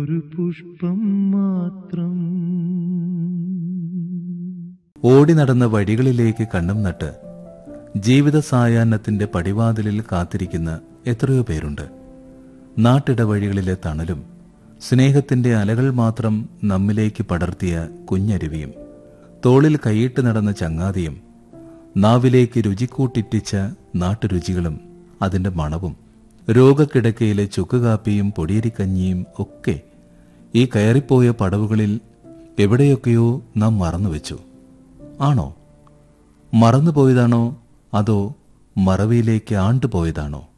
ഒരു പുഷ്പം മാത്രം ഓടി നടന്ന വഴികളിലേക്ക് കണ്ണും നട്ട് ജീവിത സായാഹ്നത്തിന്റെ പടിവാതിലിൽ കാത്തിരിക്കുന്ന എത്രയോ പേരുണ്ട് നാട്ടിടവഴികളിലെ തണലും സ്നേഹത്തിന്റെ അലകൾ മാത്രം നമ്മിലേക്ക് പടർത്തിയ കുഞ്ഞരുവിയും തോളിൽ കൈയിട്ട് നടന്ന ചങ്ങാതിയും നാവിലേക്ക് രുചിക്കൂട്ടിറ്റിച്ച നാട്ടുരുചികളും അതിന്റെ മണവും രോഗക്കിടക്കയിലെ ചുക്കുകാപ്പിയും പൊടിയരിക്കഞ്ഞിയും ഒക്കെ ഈ കയറിപ്പോയ പടവുകളിൽ എവിടെയൊക്കെയോ നാം മറന്നുവെച്ചു ആണോ മറന്നുപോയതാണോ അതോ മറവിയിലേക്ക് ആണ്ടുപോയതാണോ